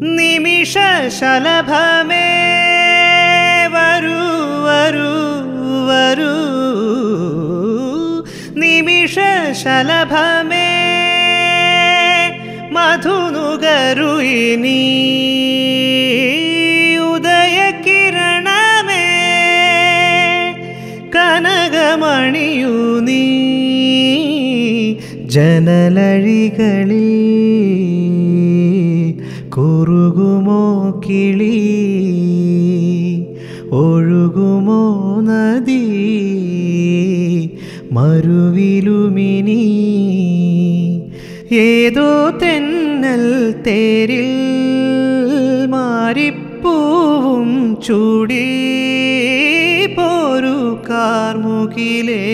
നിമിഷ ശലഭമേ വരൂ വരൂ വരൂ നിമിഷ ശലഭമേ മധുനുകരു ഇനി ഉദയകിരണമേ കനകമണിയു നീ ജനലഴികളിൽ കുറുകുമോ കിളി ഒഴുകുമോ നദി മറുവിലുമിനി ഏതോ തെന്നൽ തേരിൽ മാറിപ്പൂവും ചൂടി പോരു കാർമുകിലേ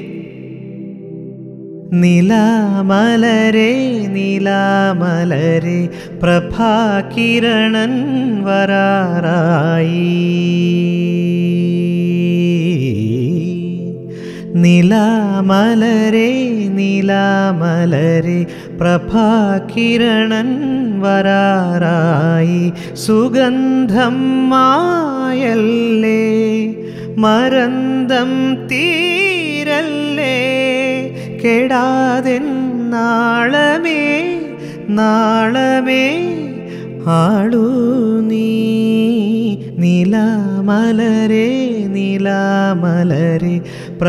നിലാമലരെ നിലാമലരെ പ്രഭാകിരണൻ വരാറായി നിലാമലരെ നിലാമലരെ പ്രഭാകിരണൻ വരാറായി സുഗന്ധം മായല്ലേ മരന്തം തീരല്ലേ കെടാതെ നാളമേ നാളമേ ആളു നീ നിലാമലരെ നിലാമലരെ പ്രഭാകിരണൻ വരാറായി നിലാമലരെ നിലാമലരെ പ്രഭാകിരണൻ വരാറായി സുഗന്ധം മായല്ലേ മരന്തം തീരല്ലേ കെടാതെ നാളമേ നാളമേ ആളു നീ നിലാമലരെ നിലാമലരെ പ്രഭാകിരണൻ വരാറായി